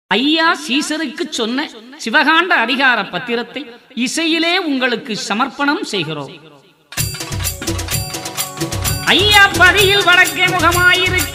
ஐயா சீசருக்கு சொன்ன சிவகாண்ட அதிகார பத்திரத்தை இசையிலே உங்களுக்கு சமர்ப்பணம் செய்கிறோம் ஐயா பதியில் வடக்கே முகமாயிருக்க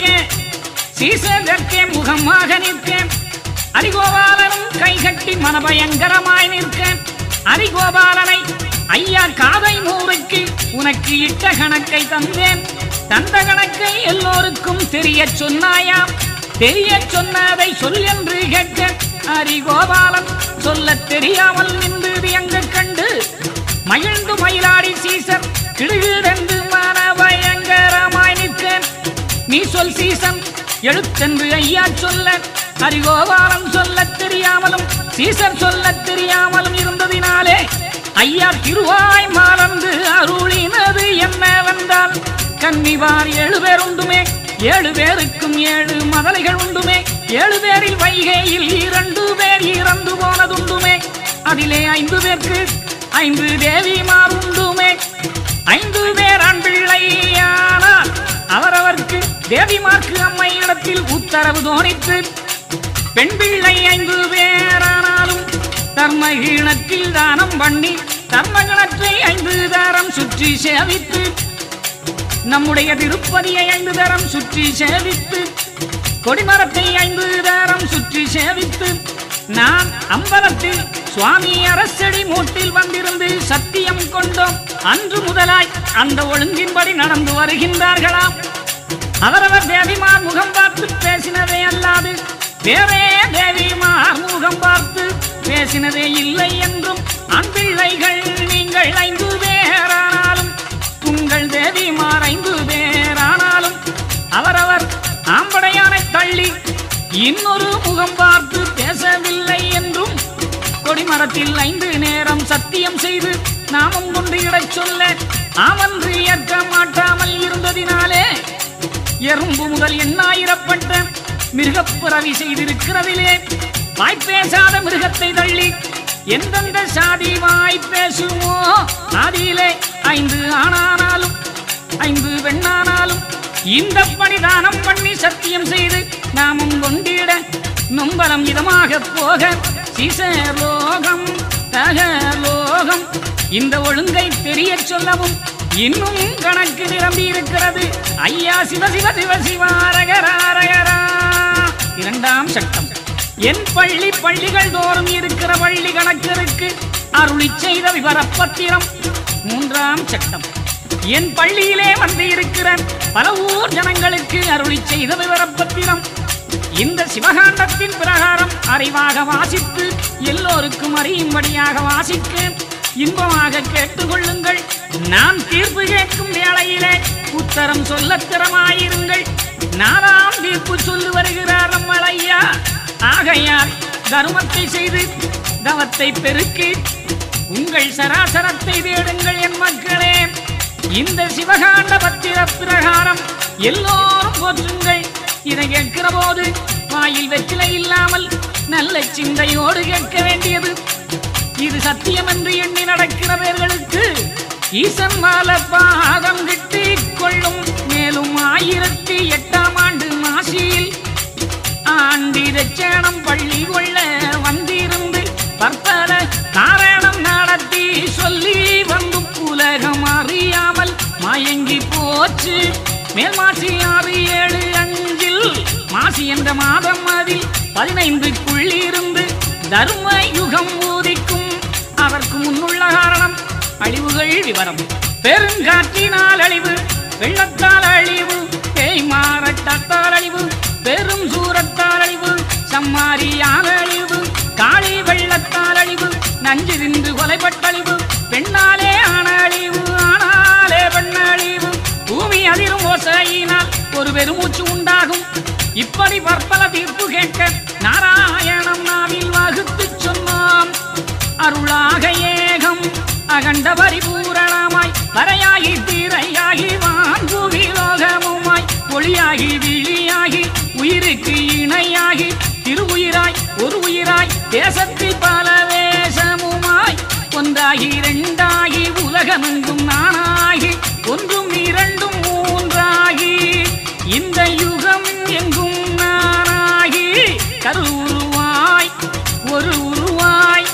சீசர் தெற்கே முகமாக நிற்க அரிகோபாலனும் கைகட்டி மனபயங்கரமாய் நிற்க அரிகோபாலனை ஐயா காதை நூறுக்கு உனக்கு இட்ட கணக்கை தந்தேன் தந்த கணக்கை எல்லோருக்கும் தெரியச் சொன்னாயாம் தெரியச் சொன்னதை சொல் என்று கேட்க அரிகோபாலன் சொல்லத் தெரியாமல் நின்று எங்க கண்டு மகிழ்ந்து மயிலாடி சீசர் கிடுகிடந்து மன பயங்கரமாய் நிற்க நீ சொல் சீசன் எழுத்தென்று ஐயா சொல்ல ஹரிகோபாலம் சொல்லத் தெரியாமலும் சீசர் சொல்லத் தெரியாமலும் இருந்ததினாலே ஐயா திருவாய் மறந்து அருளினது என்னவென்றால் கன்னிவார் ஏழு பேர் உண்டுமே ஏழு பேருக்கும் ஏழு மதலைகள் உண்டுமே ஏழு பேரில் வைகையில் இரண்டு பேர் இறந்து போனதுண்டுமே அதிலே ஐந்து பேருக்கு ஐந்து தேவிமார் உண்டுமே ஐந்து பேர் ஆண் பிள்ளையானால் அவரவர்க்கு தேவிமார்க்கு அம்மை இடத்தில் உத்தரவு தோணித்து பெண் பிள்ளை ஐந்து பேரானாலும் தர்மகீணத்தில் தானம் பண்ணி தர்மகணத்தை ஐந்து தாரம் சுற்றி சேவித்து நம்முடைய திருப்பதியை ஐந்து தரம் சுற்றி சேவித்து கொடிமரத்தை ஐந்து தரம் சுற்றி சேவித்து நான் அம்பலத்தில் சுவாமி அரசடி மூட்டில் வந்திருந்து சத்தியம் கொண்டோம் அன்று முதலாய் அந்த ஒழுங்கின்படி நடந்து வருகின்றார்களாம் அவரவர் தேவிமார் முகம் பார்த்து பேசினதே அல்லாது வேறே தேவிமார் முகம் பார்த்து பேசினதே இல்லை என்றும் ஆண் பிள்ளைகள் நீங்கள் ஐந்து பேரானாலும் உங்கள் தேவிமார் ஐந்து பேரானாலும் அவரவர் ஆம்படையானை தள்ளி இன்னொரு முகம் பார்த்து பேசவில்லை என்றும் கொடிமரத்தில் ஐந்து நேரம் சத்தியம் செய்து நாமம் கொண்டு இடச் சொல்ல அவன்று ஏற்க மாட்டாமல் இருந்ததினாலே எறும்பு முதல் எண்ணாயிரப்பட்ட மிருகப்பிறவி செய்திருக்கிறதிலே வாய்ப்பேசாத மிருகத்தை தள்ளி எந்தெந்த சாதி வாய் பேசுமோ அதிலே ஐந்து ஆணானாலும் ஐந்து பெண்ணானாலும் இந்த பணிதானம் பண்ணி சத்தியம் செய்து நாமும் கொண்டிட நொம்பலம் இதமாக போக சிசலோகம் தகலோகம் இந்த ஒழுங்கை தெரியச் சொல்லவும் இன்னும் கணக்கு நிரம்பி இருக்கிறது ஐயா சிவ சிவ சிவ சிவாரகராரகரா இரண்டாம் சட்டம் என் பள்ளி பள்ளிகள் தோறும் இருக்கிற பள்ளி கணக்கருக்கு அருளி செய்த விவரப்பத்திரம் மூன்றாம் சட்டம் என் பள்ளியிலே வந்து இருக்கிற பல ஊர் ஜனங்களுக்கு அருளி செய்த விவரப்பத்திரம் இந்த சிவகாண்டத்தின் பிரகாரம் அறிவாக வாசித்து எல்லோருக்கும் அறியும்படியாக வாசிக்க இன்பமாக கேட்டுக்கொள்ளுங்கள் நான் தீர்ப்பு கேட்கும் வேளையிலே உத்தரம் சொல்ல திறமாயிருங்கள் நாலாம் தீர்ப்பு சொல்லி வருகிறார் நம்மளையா ஆகையால் தர்மத்தை செய்து தவத்தை பெருக்கி உங்கள் சராசரத்தை தேடுங்கள் என் மக்களே இந்த சிவகாண்ட பத்திர பிரகாரம் எல்லோரும் போற்றுங்கள் இதை கேட்கிற போது வாயில் வெற்றிலை இல்லாமல் நல்ல சிந்தையோடு கேட்க வேண்டியது இது சத்தியம் என்று எண்ணி நடக்கிறவர்களுக்கு ஈசன் மால பாதம் கிட்டிக் கொள்ளும் மேலும் ஆயிரத்தி எட்டாம் ஆண்டு மாசியில் ஆண்டிரச்சேனம் பள்ளி கொள்ள வந்திருந்து பற்பல காரணம் நடத்தி சொல்லி வந்து உலகம் அறியாமல் மயங்கி போச்சு மேல் மாசி ஆறு ஏழு அஞ்சில் மாசி என்ற மாதம் அதில் பதினைந்துக்குள்ளிருந்து தர்ம யுகம் ஊதிக்கும் அதற்கு முன்னுள்ள காரணம் அழிவுகள் விவரம் பெருங்காற்றினால் அழிவு வெள்ளத்தால் அழிவு தேய்மாரட்டால் அழிவு பெரும் சூரத்தால் அழிவு சம்மாரியால் அழிவு காளி வெள்ளத்தால் அழிவு நஞ்சு தின்று கொலைப்பட்டழிவு பெண்ணாலே ஆன அழிவு ஆனாலே பெண்ணழிவு பூமி அதிரும் ஓசையினால் ஒரு பெருமூச்சு உண்டாகும் இப்படி பற்பல தீர்ப்பு கேட்க நாராயணம் நாவில் வகுத்து சொன்னோம் அருளாக ஏகம் அகண்ட பரிபூரணமாய் வரையாகி தீரையாகி வான்புவி லோகமுமாய் ஒளியாகி விழியாகி உயிருக்கு இணையாகி திருவுயிராய் ஒரு உயிராய் தேசத்தில் பல வேஷமுமாய் ஒன்றாகி இரண்டாகி உலகமெங்கும் நானாகி ஒன்றும் இரண்டும் மூன்றாகி இந்த யுகம் எங்கும் நானாகி கருவுருவா ஒரு உருவாய்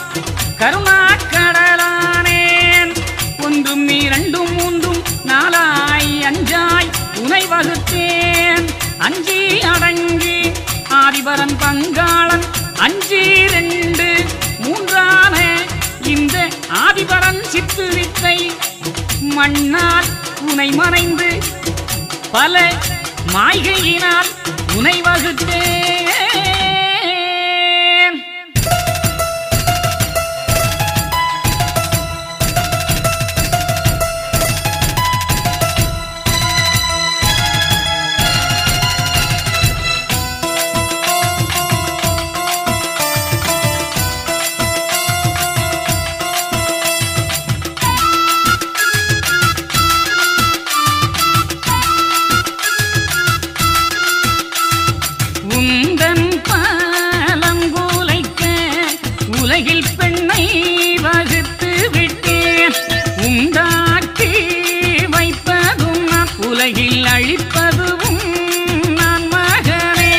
கருணாக்கடலானேன் ஒன்றும் இரண்டும் மூன்றும் நாலாய் அஞ்சாய் உனை வகுத்தேன் அஞ்சி அடங்கி ஆதிபரன் பங்காளன் அஞ்சி ரெண்டு மூன்றான இந்த ஆதிபரன் சித்து வித்தை மண்ணால் உனை மறைந்து பல மாய்கையினால் உனை வகுத்தேன் உந்தன் பலங்குலைக்க உலகில் பெண்ணை வகுத்து விட்டேன் உண்டாக்கி வைப்பதும் நான் உலகில் அழிப்பதும் நான் மகனே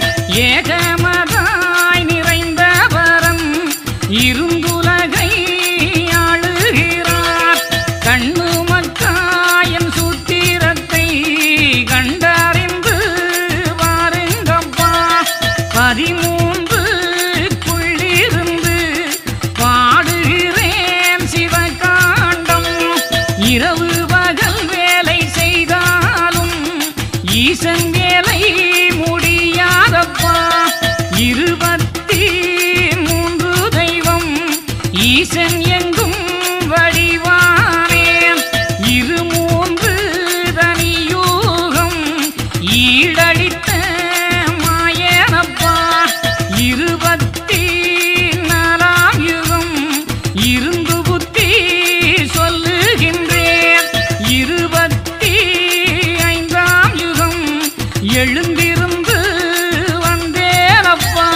ஏகமதாய் நிறைந்த வரம் இருந்துலகை ஆளுகிறார் கண்ணு மக்காயன் சூத்திரத்தை கண்டறிந்து வாருங்கப்பா பதிமூன்று குள்ளிருந்து பாடுகிறேன் சிவகாண்டம் இரவு பகல் வேலை செய்தாலும் ஈசன் வேலை முடியாதப்பா இருபத்தி மூன்று தெய்வம் ஈசன் எங்கும் வடிவானேன் இரு மூன்று தனியூகம் ஈடழித்த மாயனப்பா இருபத்தி நாலாம் யுகம் இருந்து புத்தி சொல்லுகின்றேன் இருபத்தி ஐந்தாம் யுகம் எழுந்திருந்து வந்தேனப்பா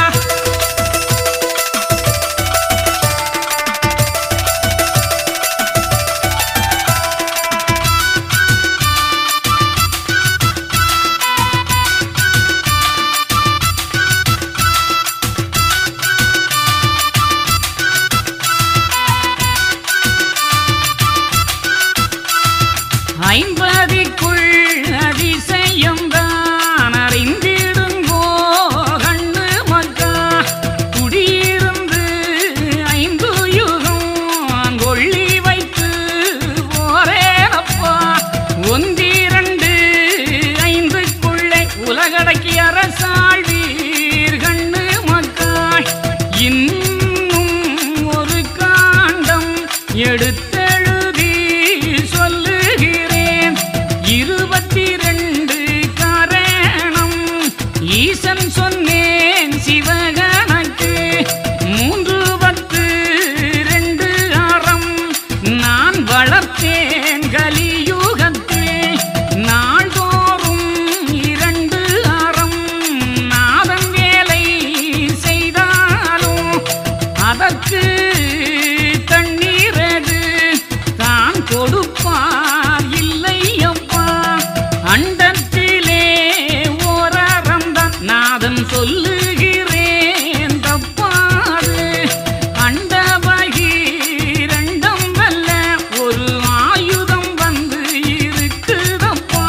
ஐம்பதிக்குள் அதிசயம் தான் அறிந்திடுங்கோ கண்ணு மக்கா குடியிருந்து ஐந்து யுகம் கொள்ளி வைத்து போரேனப்பா ஒன்றிரண்டு ஐந்துக்குள்ளே உலகடக்கி அரசாழ்வீர் கண்ணு மக்காய் இன்னும் ஒரு காண்டம் எடுத்தெழுதி சொல்லுகிறேன் இருபத்தி ரெண்டு காரணம் ஈசன் சொன்னேன் சிவகணக்கு மூன்று பத்து ரெண்டு அறம் நான் வளர்த்தேன் கலியுகத்தே நாள்தோறும் இரண்டு அறம் நாதன் வேலை செய்தாலும் அதற்கு தண்ணீரது தான் கொடுப்பார் இல்லை அப்பா அண்டத்திலே ஓரறம்தான் நாதன் சொல்லுகிறேன் தப்பாது அண்டபகி ரெண்டும் வல்ல ஒரு ஆயுதம் வந்து இருக்குதப்பா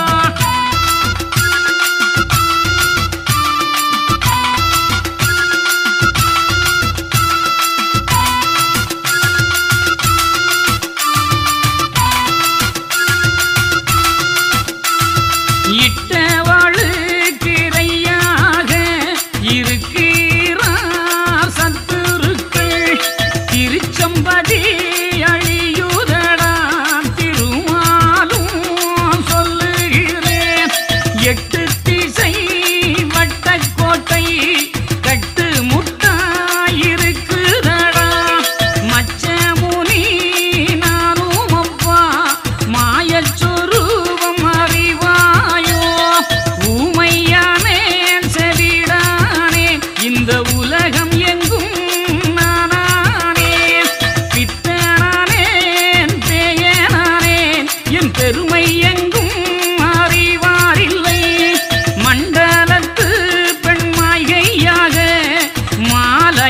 இட்டவாழு கிரையாக இருக்கிறார் சத்துருக்கள் திருச்சம்பதி அழியுதடா திருமாலும் சொல்லுகிறேன் எட்டு திசை வட்டக்கோட்டை கட்டு முட்டாயிருக்குதடா மச்சமுனி நானும் அப்பா மாயச்சொரூபம் அறிவாயோ ஊமையானேன் செவிடானேன் இந்த உலகம் எங்கும் நானானேன் பித்தனானேன் பேயனானேன் என் பெருமை எங்கும் அறிவாரில்லை மண்டலத்து பெண்மாய்கையாக மாலை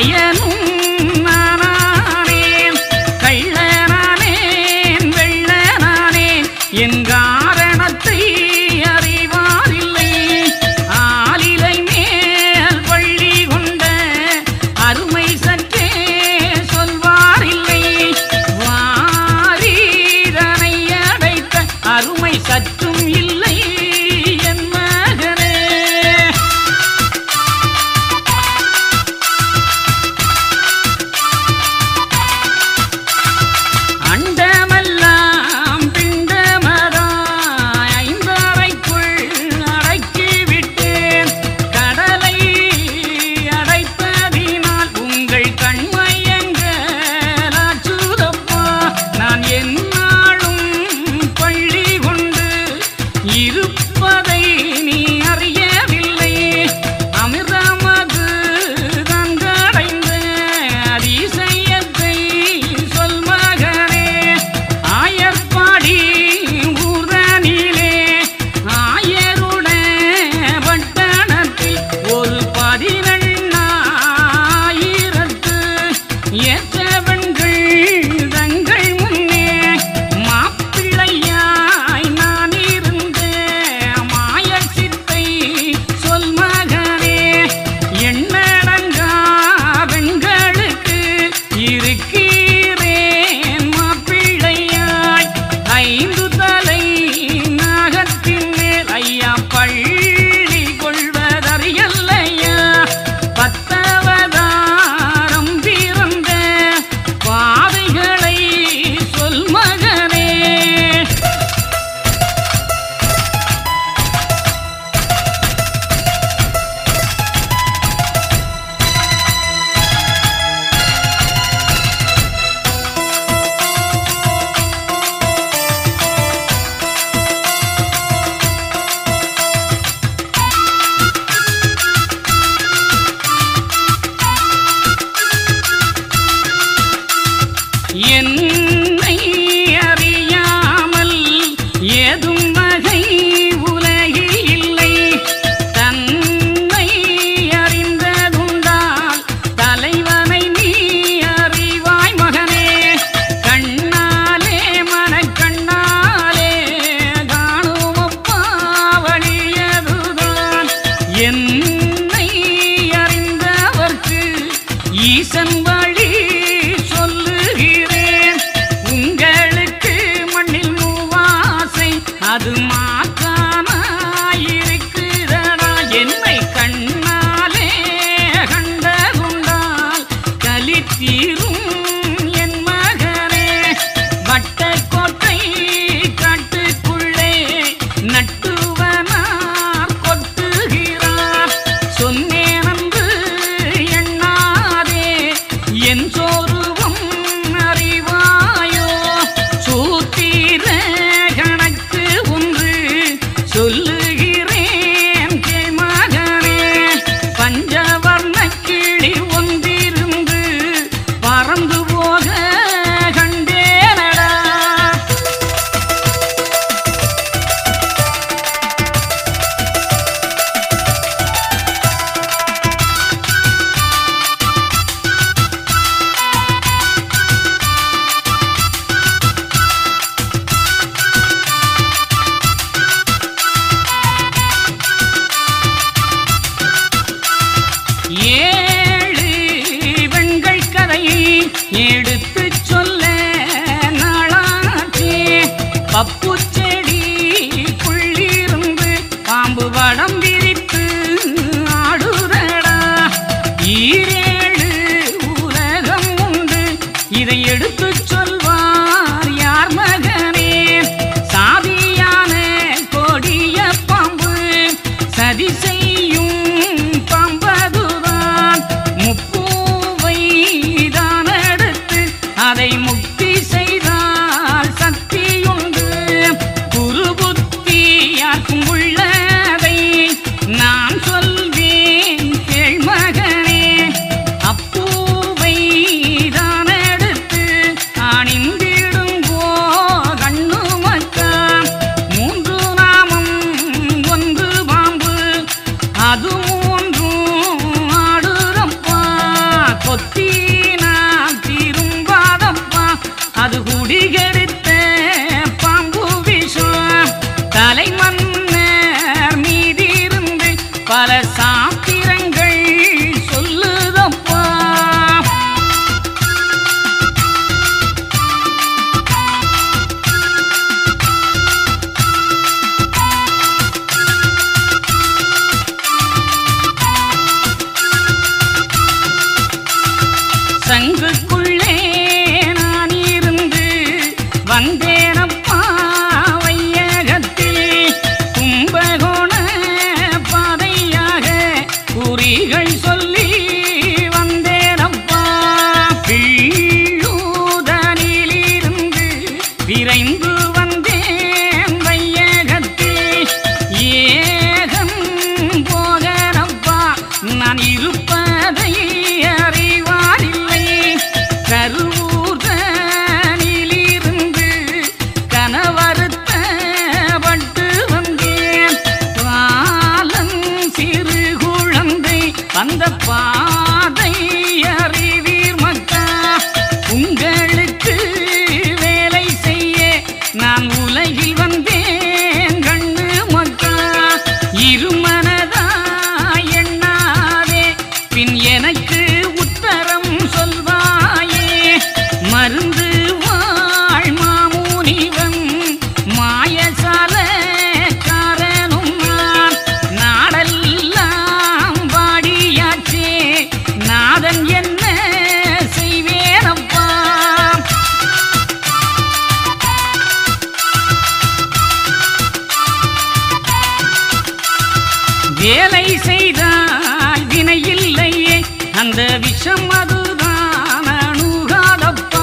ஈரேழு உலகம் உண்டு இதை எடுத்துச் சொல்வார் யார் மகனே சாதியான கொடிய பாம்பு சதி செய்யும் பாம்பதுதான் முப்பூவை தான் எடுத்து அதை முக்தி செய்தால் சக்தியுண்டு குருபுத்தி யாருக்கும் உள்ளதை நான் சொல்வேன் கேள் மகனே அப்பூவை தான் எடுத்து அணிந்திடுங்கோ கண்ணு மக்கா மூன்று நாமம் ஒன்று பாம்பு அது மூன்றும் ஆடுறப்பா கொத்தினா திரும்பாதப்பா அது குடிகெடுத்த பாம்பு விஷம் தலைமன்னர் மீதிருந்து பல சாத்திரங்கள் சொல்லுதப்பா சங்குக்குள்ளே நான் இருந்து வந்தேனப்பா வையகத்தில் கும்பகோண பாதையாக குறிகள் சொல்லி வந்தேனப்பா பிள்ளூதனிலிருந்து விரைந்து வந்தேன் வையகத்தில் ஏகம் போகனப்பா நான் இருப்பதை அறிவாரில்லை கருவூர்தனிலிருந்து கனவறுத்த பட்டு வந்தேன் காலம் சிறு குழந்தை அந்த பாதை அறிவீர் மக்கா உங்களுக்கு வேலை செய்ய நான் உலகில் வந்தேன் கண்ணு மக்கா இருமனதா எண்ணாதே பின் எனக்கு உத்தரம் சொல்வாயே மருந்து வாழ் மாமுனிவன் மாயசால காரனும் நான் நாடெல்லாம் வாடியாச்சே நாதன் என்ன செய்வேனப்பா வேலை செய்தால் வினையில்லையே அந்த விஷம் அதுதான் அணுகாதப்பா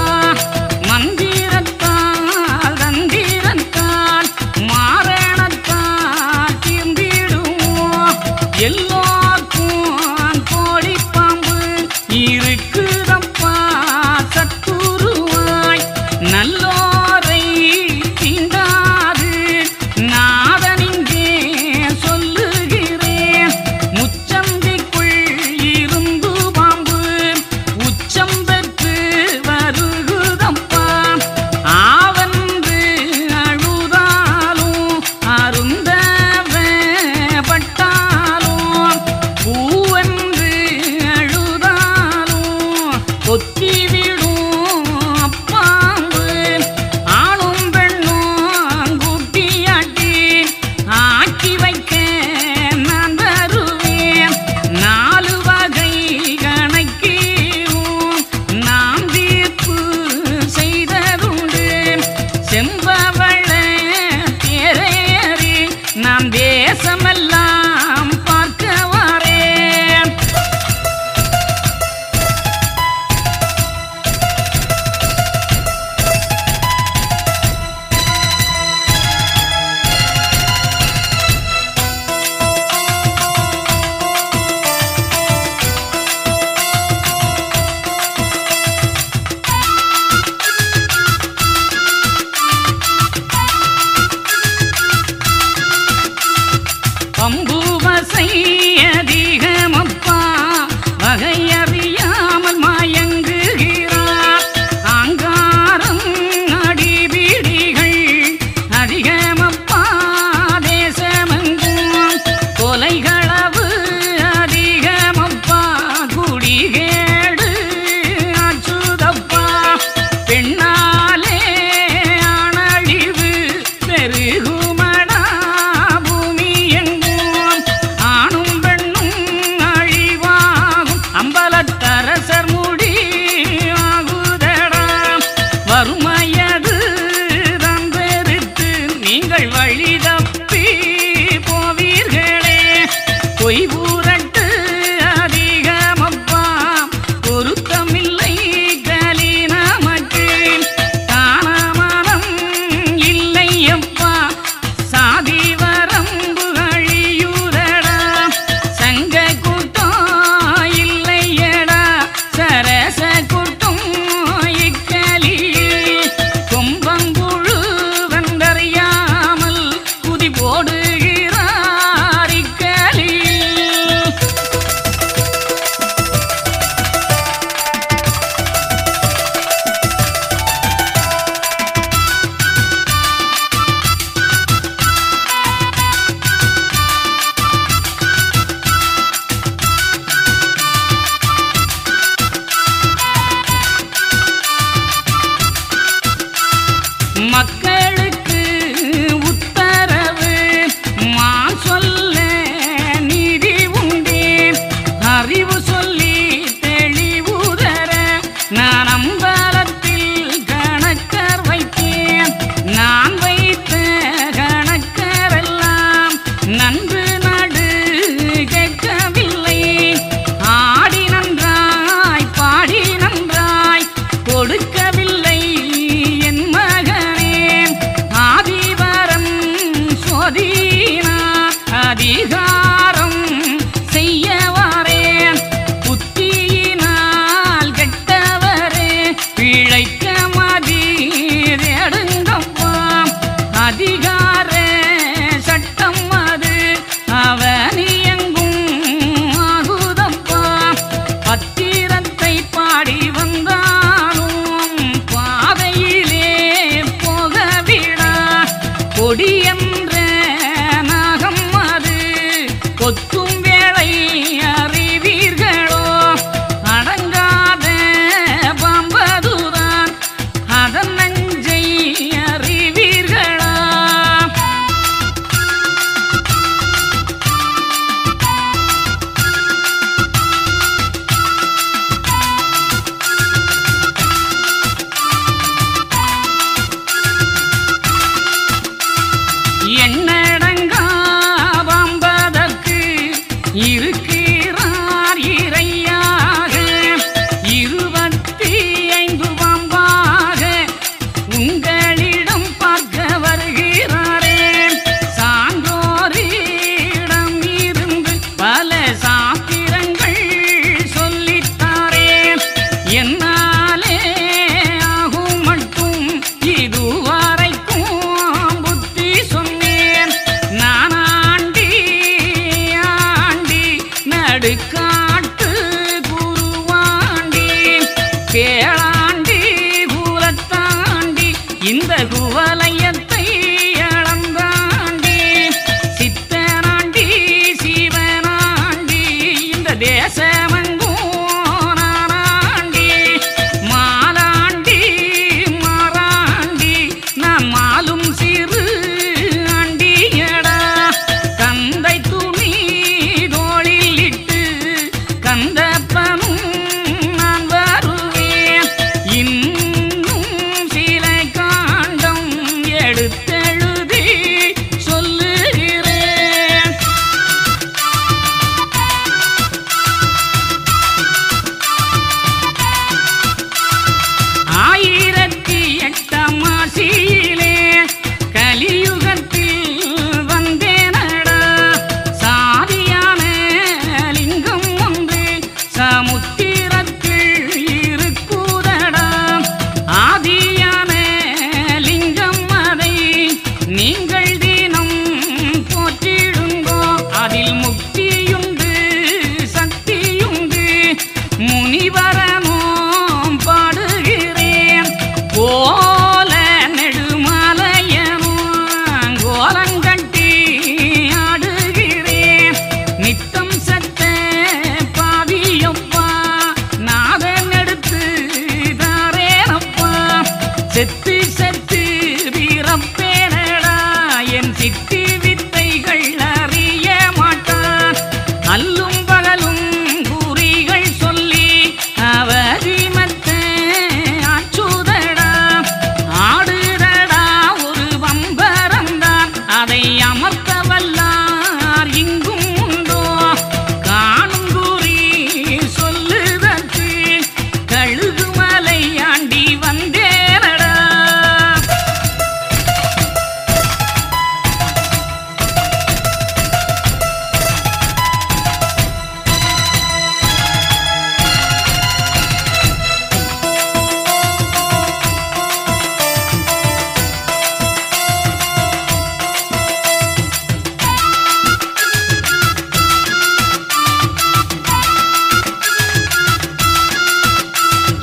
மந்திரத்தால் தந்திரத்தால் மாரணத்தால் தீர்ந்திடுவோம் எல்லோருக்கும் கோழி பாம்பு இருக்குதப்பா சத்துருவாய் நல்லோரை தீண்டாது நாதனிங்கே சொல்லுகிறேன் முச்சந்திக்குள் இருந்து பாம்பு உச்சம் பெற்று வருகுதப்பா ஆவன்று அழுதாலும் அருந்தவ பட்டாலும் பூவன்று அழுதாலும் கொத்திவிடும் அப்பாம்பு ஆணும் பெண்ணும் குட்டியாட்டி ஆக்கி வைக்க நான் தருவேன் நாலு வகை கணக்கீரும் நாம் தீர்ப்பு செய்ததுண்டு செம்பவள தேரேறி நாம் தேசமெல்லாம் பார்க்க வரேன்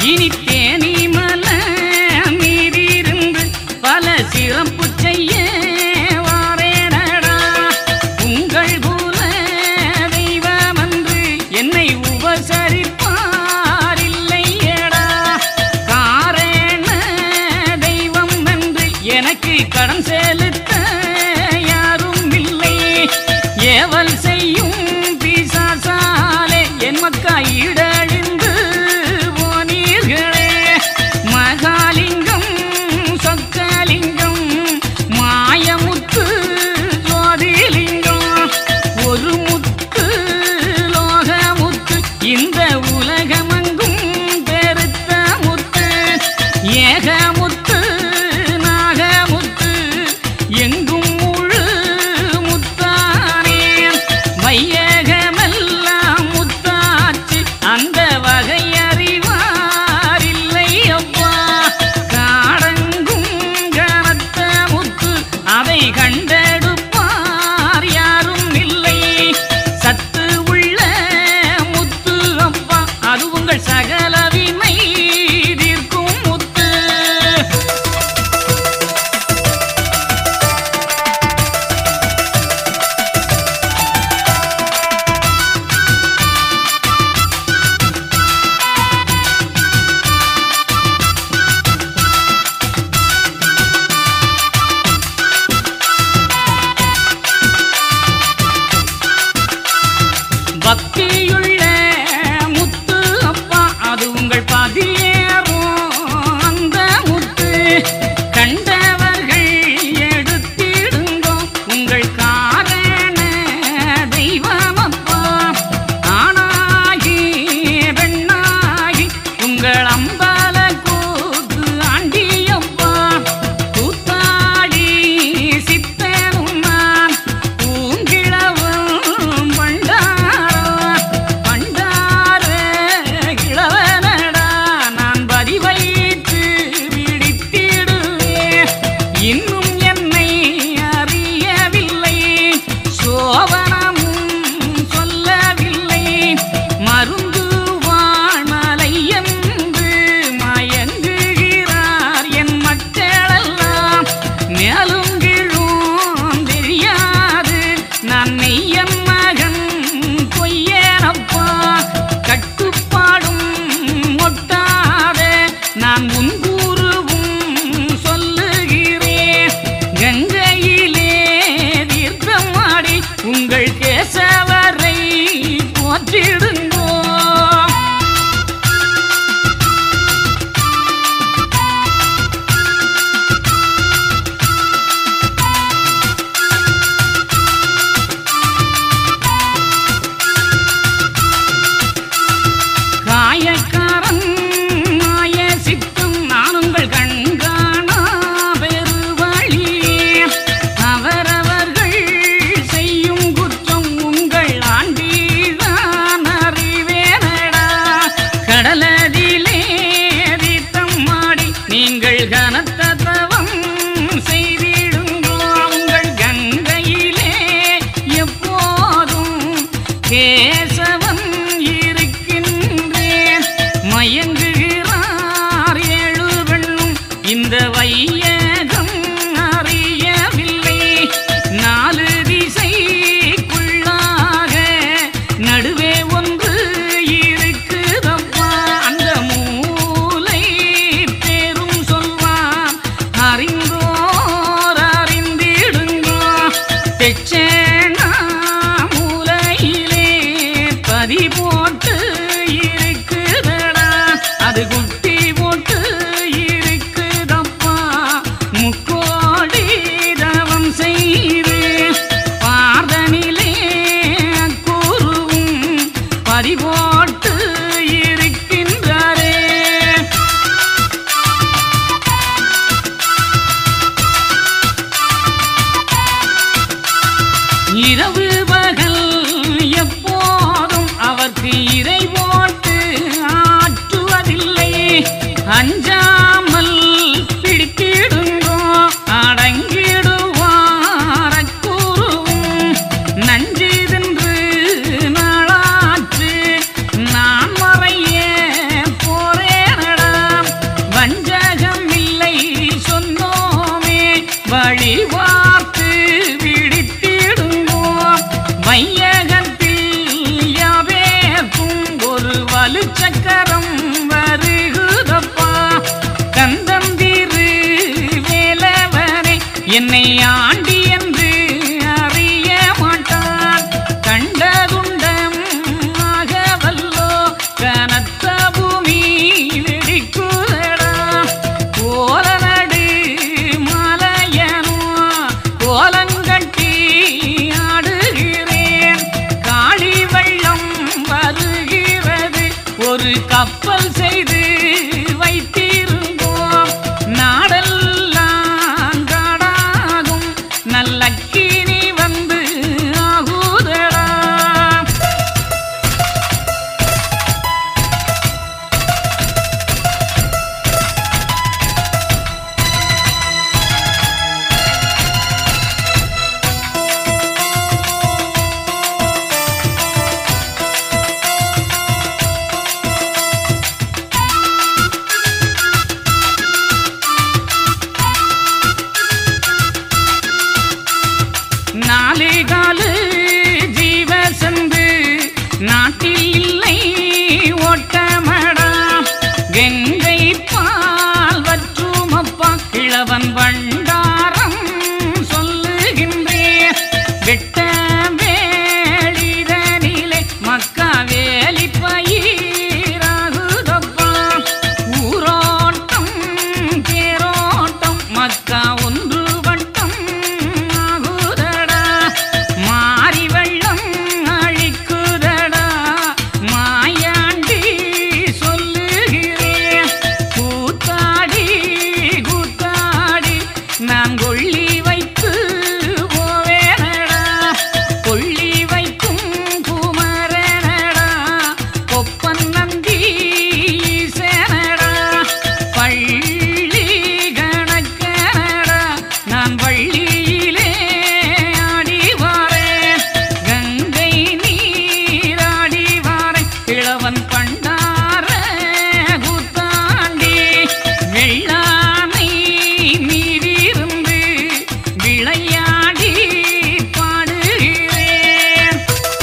இனி தேனி மலை மீதிருந்து பல சிறப்பு செய்ய வாரேனடா உங்கள் குல தெய்வமன்று என்னை உபசரிப்பார் இல்லையடா காரண தெய்வம் என்று எனக்கு கடன் செலுத்த யாரும் இல்லை ஏவல் செய்யும் பிசாசாலே என் மக்கா இடழிந்து போனீர்களே மகாலிங்கம் சொக்கலிங்கம் மாயமுத்து ஜோதிலிங்கம் ஒரு முத்து லோகமுத்து இந்த உலகமங்கும் பெருத்த முத்து ஏகமுத்து நாகமுத்து எங்கும் முழு முத்தானே வையகமெல்லாம் முத்தாச்சு அந்த வகை அறிவார் இல்லை அப்பா காடங்கும் கனத்த முத்து அதை கண்டெடுப்பார் யாரும் இல்லை சத்து உள்ள முத்து அப்பா அது உங்கள் சகல வினை தீர்க்கும் முத்து பக்தியுள்ள முத்து அப்பா அது உங்கள் பதியேறும் அந்த முத்து கண்டவர்கள் எடுத்திடுங்கோ உங்கள் காரண தெய்வம் அப்பா ஆணாகி பெண்ணாகி உங்கள் அம்பல கூத்து ஆண்டியப்பா கூத்தாடி சித்தனும் நான் பூங்கிழவும் பண்டாரோ பண்டார இளவனடா நான் பதி வைத்து விழித்திடுவேன் இன்னும் என்னை அறியவில்லை சோபனமும் சொல்லவில்லை மருந்து வாணலை என்று மயங்குகிறார் என் மக்களெல்லாம் மேலும் கீழும் தெரியாது நான் நெய்யன் மகன் பொய்யனப்பா கட்டுப்பாடும் ஒட்டாத நான் உன் கூறுவும் சொல்லுகிறேன் கங்கையிலே தீர்த்தமாடி உங்கள் கேசவரை போற்றிடுங்கோ காயக்காரன் மாய சித்தம் சக்கரம் வருகுதப்பா கந்தந்திரு வேலவனை என்னை ஆண்டி என்று அறிய மாட்டான் கண்டதுண்டம் ஆகவல்லோ கனத்த பூமி வெடிக்குதடா கோலநடு மலையனோ கோலங்கட்டி ஆடுகிறேன் காளி வெள்ளம் வருகிறது ஒரு கப்பல் செய்து வைத்திருந்தோம் நாடெல்லாம் காடாகும் நல்ல கிணி வந்து ஆகுதடா நாலு காலு ஜீவ சந்து நாட்டில் இல்லை ஓட்டமடா கங்கை பால் வற்றுமப்பா கிழவன் வண்டாரம் சொல்லுகின்றேன் வெட்ட வேளிதனிலே மக்கா வேலி பயிராகுதப்பா ஊரோட்டம் தேரோட்டம் மக்கா ஒன்று வட்டம் ஆகுதடா மாறி வெள்ளம் அழிக்குதடா மாயாண்டி சொல்லுகிறேன் கூத்தாடி கூத்தாடி நான் கொள்ளி வைத்து போவேனடா கொள்ளி வைக்கும் குமரனடா கொப்பன் நந்தி சேனடா பள்ளி கணக்கனடா நான் வள்ளியிலே ஆடி வாரேன் கங்கை நீராடி வாரேன் கிழவன் பண்டார கூத்தாண்டி வெள்ளாமை மீறிருந்து விளையாடி பாடுகிறேன்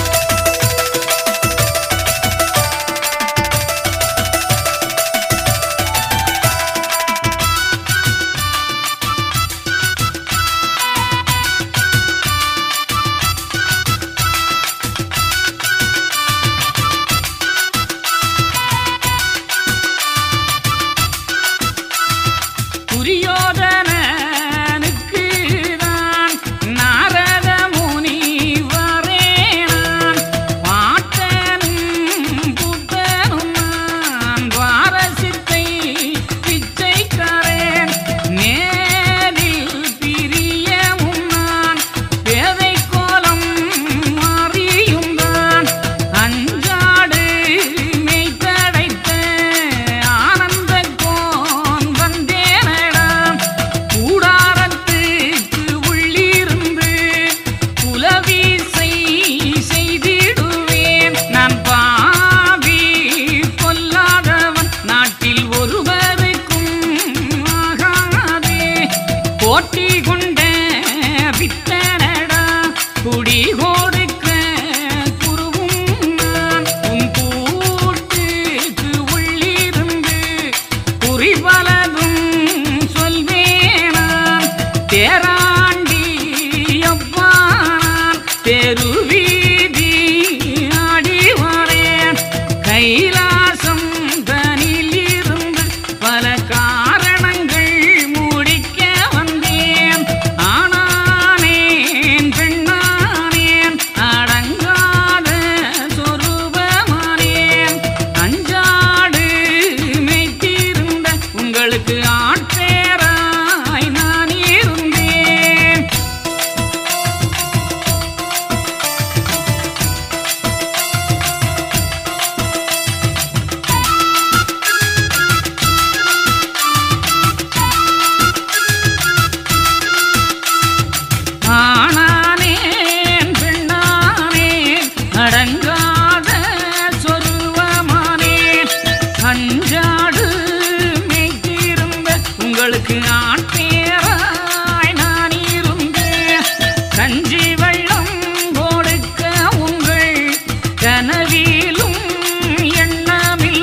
துரியோதனனுக்கு தான் நாரத முனி வரேனான் பாட்டனும் புத்தனும் நான் வாரசித்தை பிச்சைக்காரன் நேரில் பிரியமும் நான் பேதை கோலம் மாறியும் தான் அஞ்சாடு மெய்த்தடைத்த ஆனந்த கோன் வந்தேனடா கூடாரத்துக்கு உள்ளிருந்து குலவீசை செய்திடுவேன் நான் பாவி கொல்லாதவன் நாட்டில் ஒருவருக்கும் ஆகாதே போட்டி கொண்ட பித்தனடா குடி கொடுக்க குருவும் நான் உன் கூட்டுக்கு உள்ளிருந்து குறிபலதும் சொல்வேனான் தேராண்டி அப்பானான் தெருவீதி ஆடி வரேன் கைலாசம் தனில் இருந்து பல காரணங்கள் முடிக்க வந்தேன் ஆனானேன் பெண்ணானேன் அடங்காத சொரூபமானேன் அஞ்சாடு மேய்த்திருந்த உங்களுக்கு ஆட்சேராய் நான் இருந்தேன் ஆனானேன் பெண்ணானேன் அடங்காத சொருவமானேன் அஞ்சாடு மேய்த்திருந்த உங்களுக்கு ஆட்பேராய் நான் இருந்தேன் கஞ்சி வெள்ளம் கொடுக்க உங்கள் கனவிலும் எண்ணமில்லை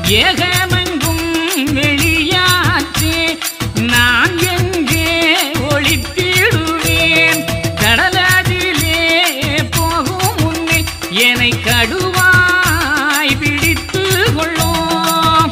ஏகமெங்கும் வெளியாற்றே நான் எங்கே ஒளித்திடுவேன் கடலதிலே போகும் முன்னே என்னை கடுவாய் பிடித்து கொள்ளும்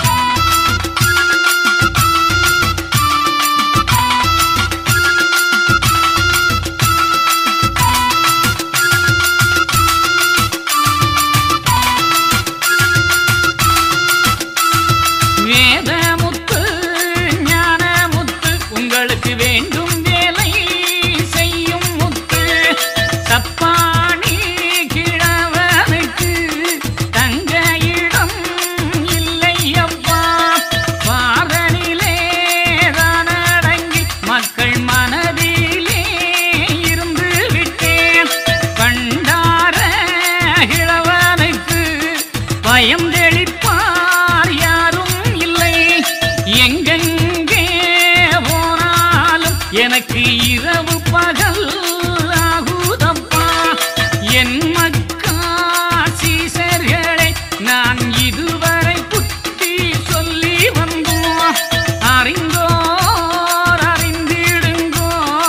வேதமுத்து ஞானமுத்து உங்களுக்கு வேண்டும் வேலை செய்யும் முத்து தப்பாணி கிழவனுக்கு தங்க இடம் இல்லை அப்பா பாதனிலே தான் அடங்கி மக்கள் மனதிலே இருந்து விட்டேன் பண்டார இளவனுக்கு பயம் தெளிப்பார் யாரும் இல்லை எங்கெங்கே போனாலும் எனக்கு இரவு பகல் ஆகுதப்பா என் மக்கா சீசர்களை நான் இதுவரை புத்தி சொல்லி வந்தோம் அறிந்தோர் அறிந்திடுங்கோ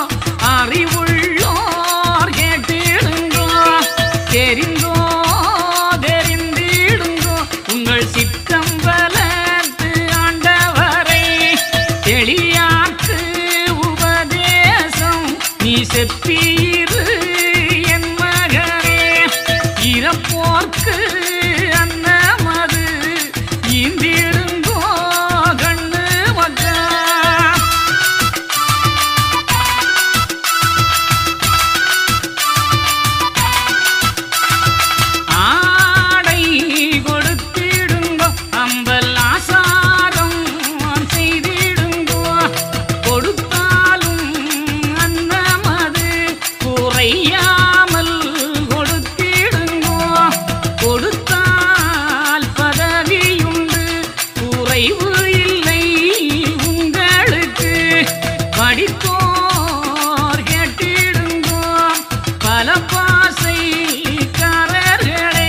அறிவுள்ளோர் கேட்டிடுங்கோ தெரிந்தோ தெரிந்திடுங்கோ உங்கள் சித்தம் வளர்த்து ஆண்டவரை தெளியாக்கு உபதேசம் நீ செப்பீரு என் மகனே இறப்போர்க்கு அன்னமது இந்திருங்கோ கண்ணு மக்கா ஆடை கொடுத்திடுங்கோ அம்பல் ஆசாரம் செய்திடுங்கோ கொடுத்தாலும் அன்னமது குறையாமல் கொடுத்திடுங்கோ கொடுத்தால் பதவியுண்டு குறைவு இல்லை உங்களுக்கு படித்தோர் கேட்டிடுங்கோ பல பாசைக்காரர்களே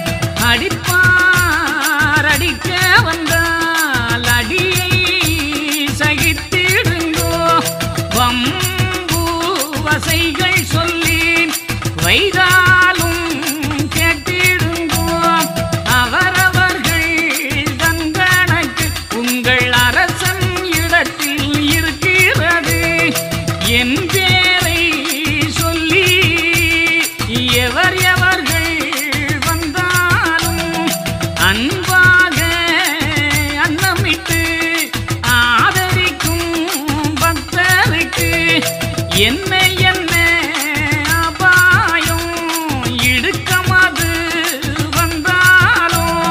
அடிப்பார் அடிக்க வந்தால் அடியை சகித்திடுங்கோ வம்பு வசைகள் சொல்லி வைதாலும் கேட்டிடுங்கோ அவரவர்கள் தங்கணக்கு உங்கள் அரசன் இடத்தில் இருக்கிறது என் பேரை சொல்லி எவர் எவர்கள் வந்தாலும் அன்பாக அன்னமிட்டு ஆதரிக்கும் பக்தருக்கு என்ன என்ன அபாயம் இடுக்கமது வந்தாலும்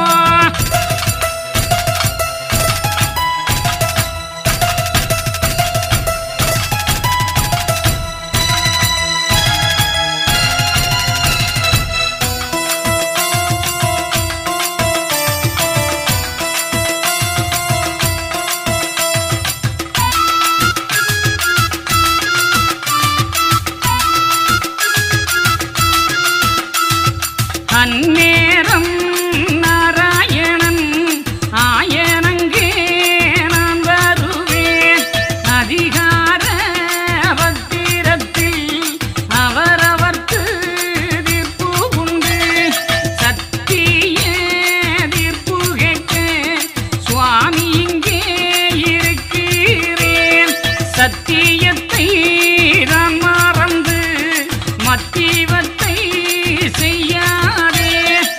அந்நேரம் நாராயணன் ஆயனங்கே நான் வருவேன் அதிகார பத்திரத்தில் அவரவர்க்கு தீர்ப்பு உண்டு சத்திய தீர்ப்பு கேட்க சுவாமி இங்கே இருக்கிறேன் சத்தியத்தை நான் மறந்து மத்திவத்தை செய்யாதே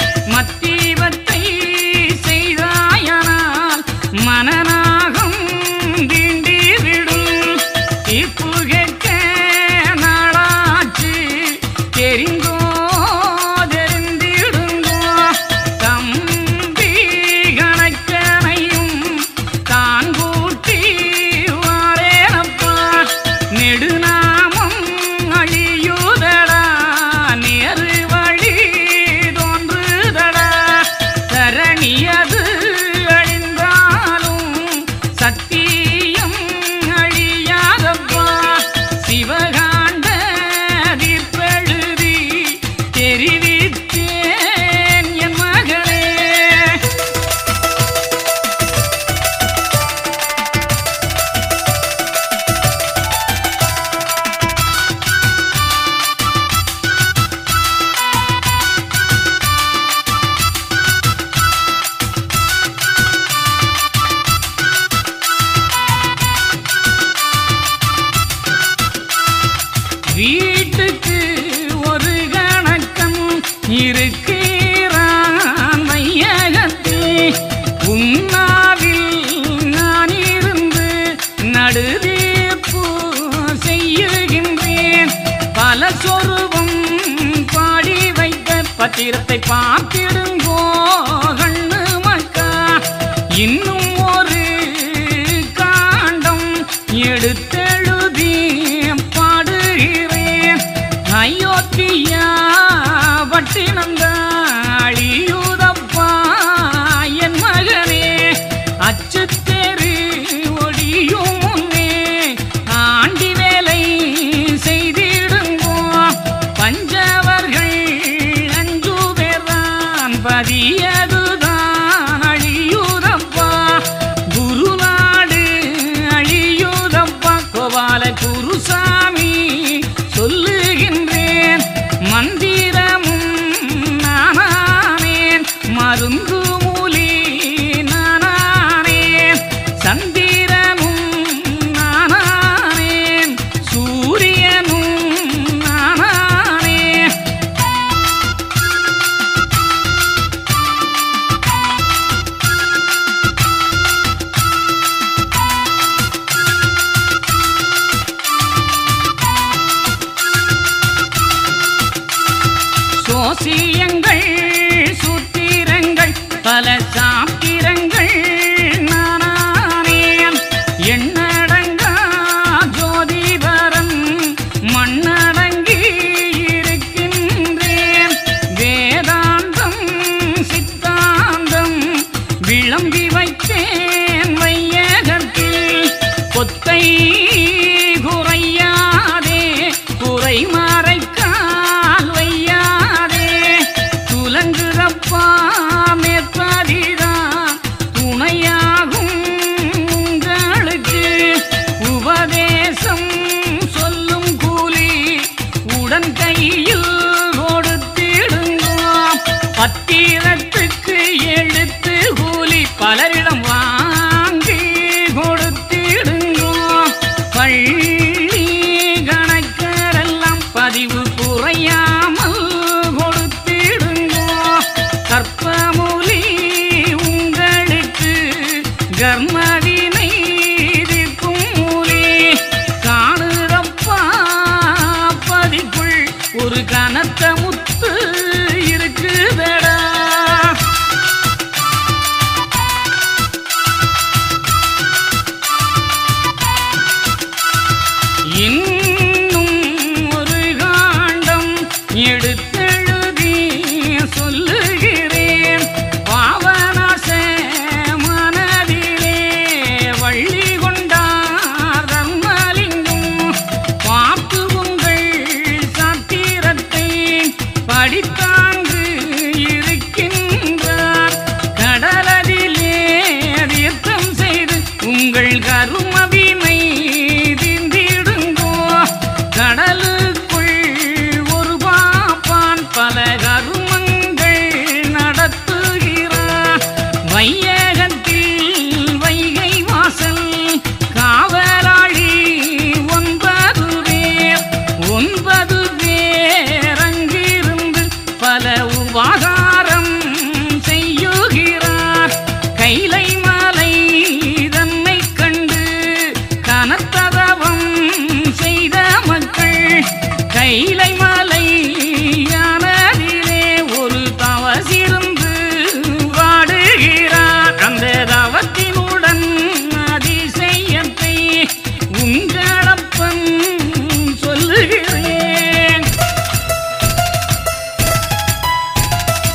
இருக்கிறான் வையகத்தில் உன்னாவில் நான் இருந்து நடுதீர்ப்பு செய்யுகின்றேன் பல சொருபம் பாடி வைத்த பத்திரத்தை பார்த்திடுங்கோ கண்ணு மக்கா இன்னும் ஒரு காண்டம் எடுத்தெழுதி பாடுகிறேன் அயோத்தியா பட்டினந்தாழியூதப்பா என் மகனே அச்சுத்தெரு ஒடியும் முன்னே ஆண்டி வேலை செய்திடுங்கோ பஞ்சவர்கள் அஞ்சு பேர்தான் பதியதுதான் அழியூதப்பா குருநாடு அழியூதப்பா கோபால குருசாமி சொல்லுகின்றேன் மந்திரமும் நானானேன் மருந்து மூலி நானானேன் சந்திரனும் நானானேன் சூரியனும் நானானேன் சோசியங்கள் சூத்திரங்கள் பல சாத்திரங்கள் நானானேன் எண்ணடங்கா ஜோதிபரம் மண்ணடங்கி இருக்கின்றேன் வேதாந்தம் சித்தாந்தம் விளம்பி வைத்தேன் வையகத்தில் கொத்தை குறையாதே குறை மறைக்கால் வையாதே துலங்குதப்பா மேற்பதிதான் துணையாகும் உங்களுக்கு உபதேசம் சொல்லும் கூலி உடன் கையில் கொடுத்திடுங்கோ பத்திரத்துக்கு எழுத்து கூலி பலரிடம் வாங்கி கொடுத்திடுங்கோ பள்ளி கணக்கரெல்லாம் பதிவு குறையாமல் கொடுத்திடுங்கோ கற்பமூலி உங்களுக்கு கர்மவினை தீர்க்கும் மூலி காணுதப்பா பதிக்குள் ஒரு கனத்த முத்து இருக்குதடா இன்னும் ஒரு காண்டம் எடுத்தெழுதி சொல்லுகிறேன் பாவநாச மனதிலே வள்ளி கொண்டார் தர்மலிங்கம் பார்த்து உங்கள் சாத்திரத்தை படித்தாங்கு இருக்கின்றார் கடலதிலே தீர்த்தம் செய்து உங்கள் கருமவினை தீர்ந்திடுங்கோ கடலுக்குள் ஒரு பாப்பான் பல கருமங்கள் நடத்துகிறார் வையகத்தில் வைகை வாசல் காவலாளி ஒன்பது பேர் ஒன்பது பேர் அங்கிருந்து பல உபகாரம் செய்யுகிறார் கைலை மலை தன்னை கண்டு கனத்ததவம் செய்த மக்கள் கைலை மலை யானதிலே ஒரு தவசிருந்து வாடுகிறார் அந்த தவத்தினுடன் அதிசயத்தை உங்களப்பன் சொல்லுகிறேன்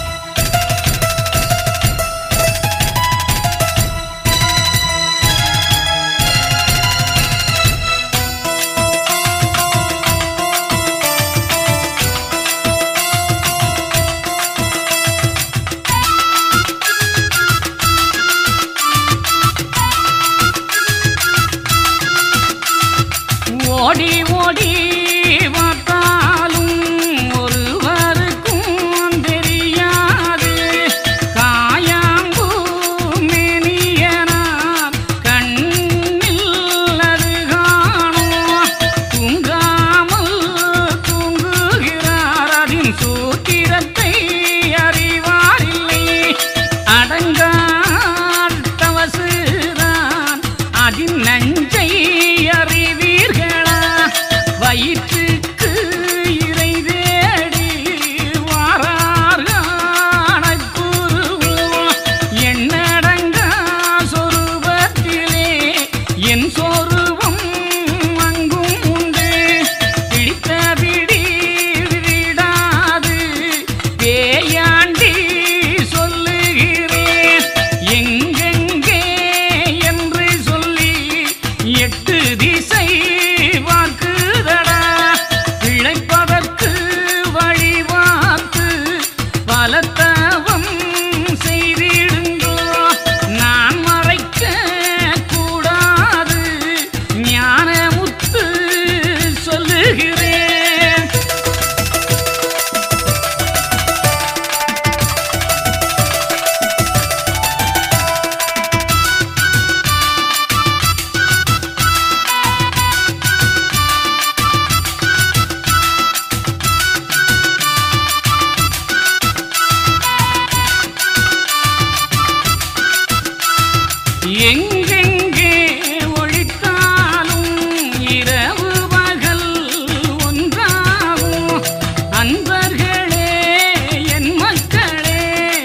பலத்தவம் செய்திடுங்கோ நான் மறைக்க கூடாது ஞானமுத்து சொல்லுகிறேன் எங்கெங்கே ஒழித்தாலும் இரவு பகல் ஒன்றாகும் அன்பர்களே என் மக்களே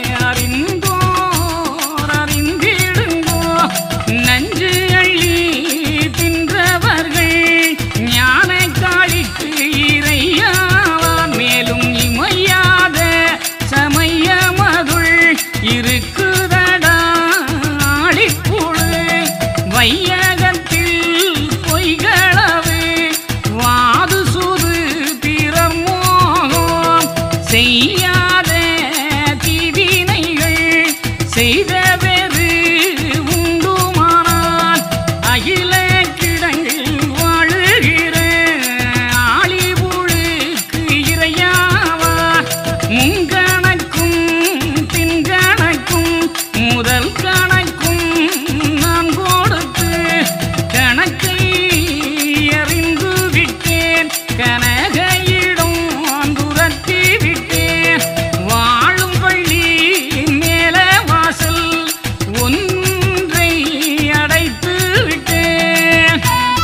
அறிந்தோர் அறிந்திடுங்கோ நஞ்சு அள்ளி தின்றவர்கள் ஞான காளிக்கு இறையாவார் மேலும் இமையாத சமயமதுள் இருக்குதடா ஆழிப்புழு வையகத்தில் பொய்களவு வாது சுது பிறர் மோகம் செய்யாத தீவினைகள் செய்த வெறு உண்டுமானால் அகில கிடங்கில் வாழுகிற ஆளிபுழுக்கு இரையாவார் முங்கணக்கும் பின்கணக்கும் முதல் கணக்கும் நான் கொடுத்து கணக்கை அறிந்து விட்டேன் கனகையிடம் துரத்தி விட்டேன் வாழும் பள்ளி மேல வாசல் ஒன்றை அடைத்து விட்டேன்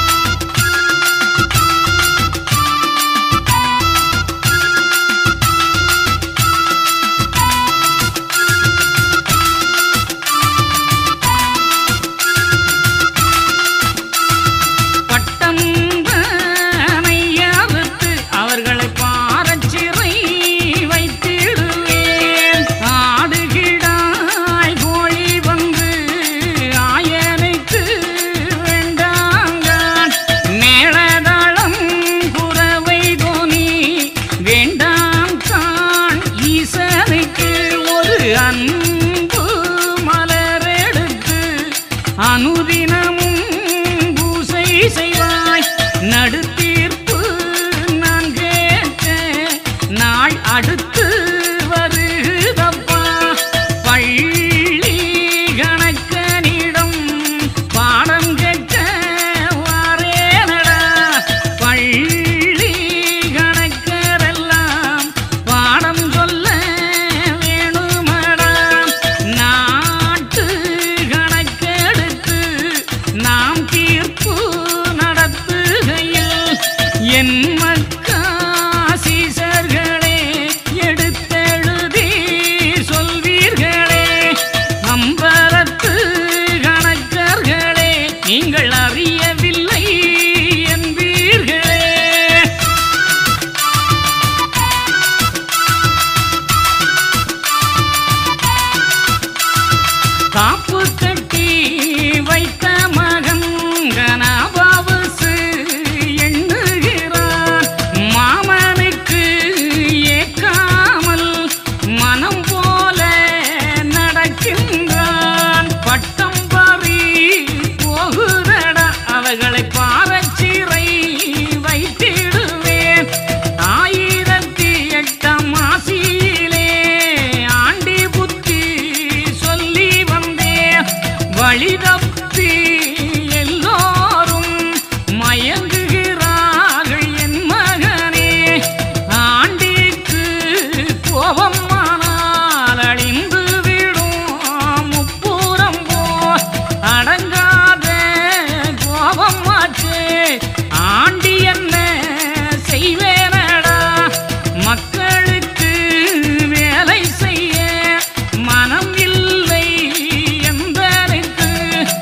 பட்டம் அறுத்து அவர்களை பாரச்சிறை வைத்திடுவேன் ஆடுகிடாய் கோழி வந்து ஆயனுக்கு வேண்டாங்கான் மேளதாளம் குறவை தோனி வேண்டாம் தான் ஈசனுக்கு ஒரு அன்பு மலரெடுத்து அனுதினமும் பூசை செய்வாய் நடுத்தீர்ப்பு நான் கேட்க நாள் அடுத்து வருதப்பா பள்ளி கணக்கனிடம் பாடம் கேட்க வாரேனடா பள்ளி கணக்கரெல்லாம் பாடம் சொல்ல வேணுமடா நாட்டு கணக்கெடுத்து நாம் தீர்ப்பு நடத்துகையில் என் மக்கா சீசர்களே எடுத்தெழுதி சொல்வீர்களே அம்பலத்து கணக்கர்களே நீங்கள் அறியவில்லை என்பீர்களே காப்பு கட்டி வைத்த மகன் கனபாவுசு எண்ணுகிறான் மாமனுக்கு ஏக்காமல் மனம் போல நடக்கின்றான் பட்டம் பறி போகுதடா அவர்களை பாரச்சிறை வைத்திடுவேன் ஆயிரத்தி எட்டாம் மாசியிலே ஆண்டி புத்தி சொல்லி வந்தேன் வழி தப்பி எல்லோரும் மயங்குகிறார்கள் என் மகனே ஆண்டிக்கு கோபமானால் அழிந்து விடும் முப்புறம் போல் அடங்காத கோபம் ஆச்சே ஆண்டி என்ன செய்வேனடா மக்களுக்கு வேலை செய்ய மனம் இல்லை என்பதற்கு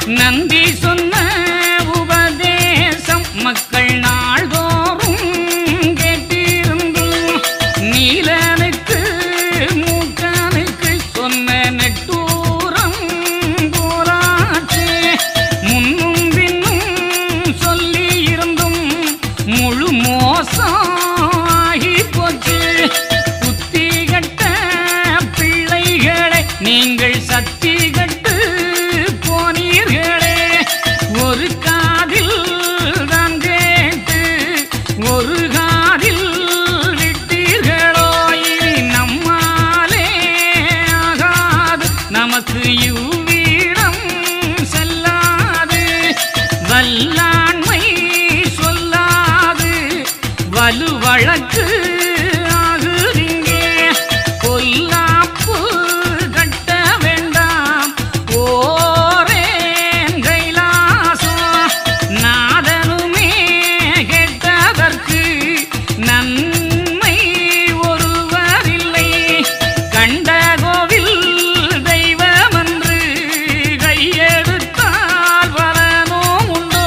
நந்தி சொன்ன உபதேசம் மக்கள் நாள்தோறும் கேட்டிருந்தும் நீலனுக்கு மூக்கனுக்கு சொன்ன நெட்டூரம் போராச்சு முன்னும் பின்னும் சொல்லி இருந்தும் முழு மோசம் ஆகி போச்சு புத்தி கட்ட பிள்ளைகளை நீங்கள் சக்தி கட்டு போனீர்களே ஒரு காதில் தான் கேட்டு ஒரு காதில் விட்டீர்களோ இனி நம்மாலே ஆகாது நமக்கு இவ்விடம் செல்லாது வல்லாண்மை சொல்லாது வலு வழக்கு ஆகுதிங்கே பொல்லாப்பு கட்ட வேண்டாம் ஓரேன் கைலாசம் நாதனுமே கேட்டதற்கு நன்மை ஒருவரில்லை கண்ட கோவில் தெய்வமன்று கையெடுத்தால் வரனோ உண்டோ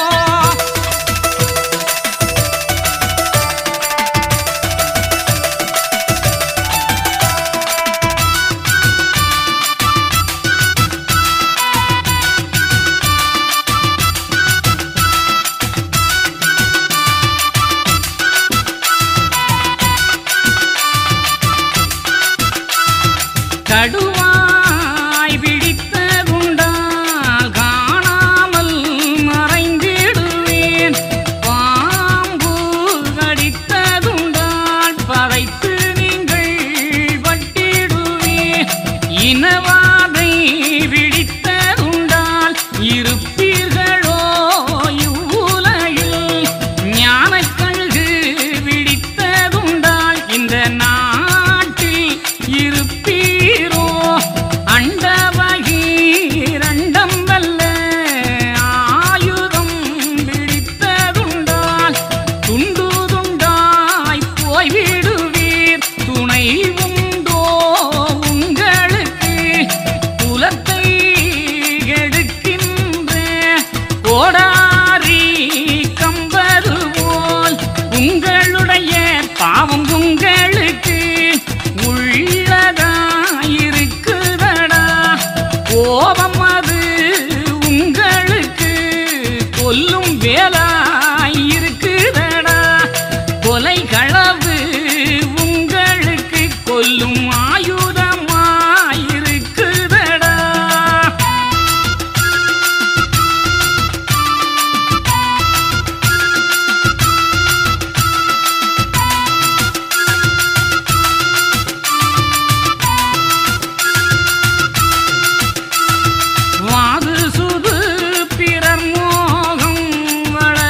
கடுவாய் பிடித்ததுண்டால் காணாமல் மறைந்திடுவேன் பாம்பு கடித்ததுண்டால் பதைத்து நீங்கள் பட்டிடுவேன் இனவாதை பிடித்ததுண்டால் இருப்பீர்களோ இவ்வுலகில் ஞானக்கழுகு பிடித்ததுண்டால் இந்த நாட்டில் இருப்பீரோ அண்டவகீரண்டம் வல்ல ஆயுதம் பிடித்ததுண்டால் துண்டு துண்டாய் போய்விடுவீர் துணை உண்டோ உங்களுக்கு குலத்தை எடுக்கின்ற கோடாரி கம்பது போல் உங்களுடைய பாவம் உங்களுக்கு உள்ளதாயிருக்குதடா கோபம் அது உங்களுக்கு கொல்லும் வேலாயிருக்குதடா கொலை களவு உங்களுக்கு கொல்லும் ஆயுதமாயிருக்குதடா வாது சுது பிறர் மோகம் வள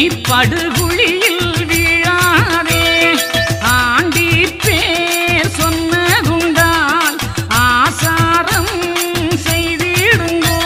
படுகுழியில் வீழாதே ஆண்டி பேர் சொன்னதுண்டால் ஆசாரம் செய்திடுங்கோ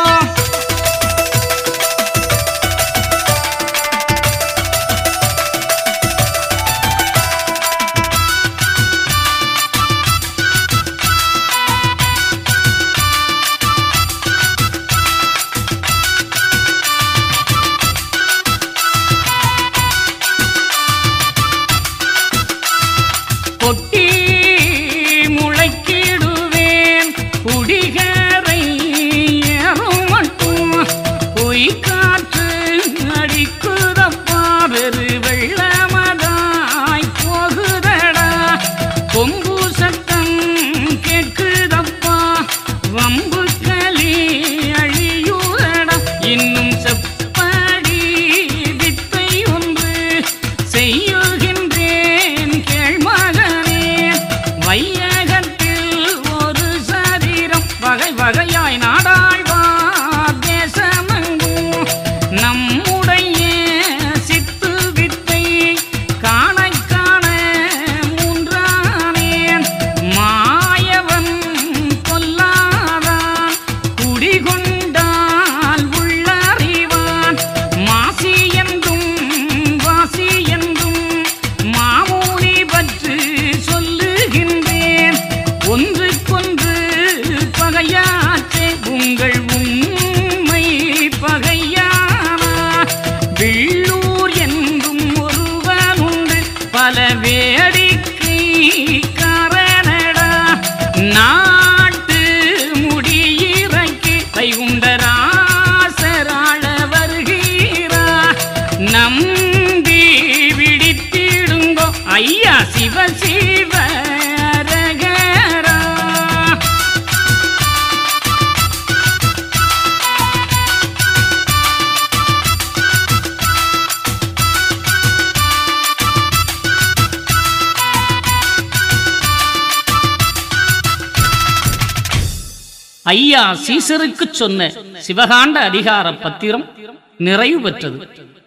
கொட்டி முளைக்கிடுவேன் குடிகரை ஏறும் மட்டும் பொய் காற்று அடிக்குதப்பா வெறு வெள்ளமதாய் போகுதடா கொம்பு சத்தம் கேட்குதப்பா வம்பு களி அழியுதடா இன்னும் செப்படி வித்தை ஒன்று செய்யுகின்றேன் கேள்மகனே வையகத்தில் ஒரு சரீரம் வகை வகையாய் நாடாழ்வார் தேசமெங்கும் நம்முடைய சித்து வித்தை காண காண மூன்றானேன் மாயவன் கொல்லாதான் குடிகொண்டால் உள்ளறிவான் மாசி என்றும் வாசி என்றும் மாமூலி பற்று சொல்லுகின்றேன் ஒன்றுக்கொன்று பகையாற்றே உங்கள் உண்மை பகையானா வில்லூர் என்றும் ஒருவன் உண்டு பல வேடிக்கை காரணடா நாட்டு முடியிறக்கி வைகுண்டராசராள வருகிறா நம்பி விழித்திடுங்கோ ஐயா சிவ சிவ ரகரா ஐயா சீசருக்கு சொன்ன சிவகாண்ட அதிகார பத்திரம் நிறைவு பெற்றது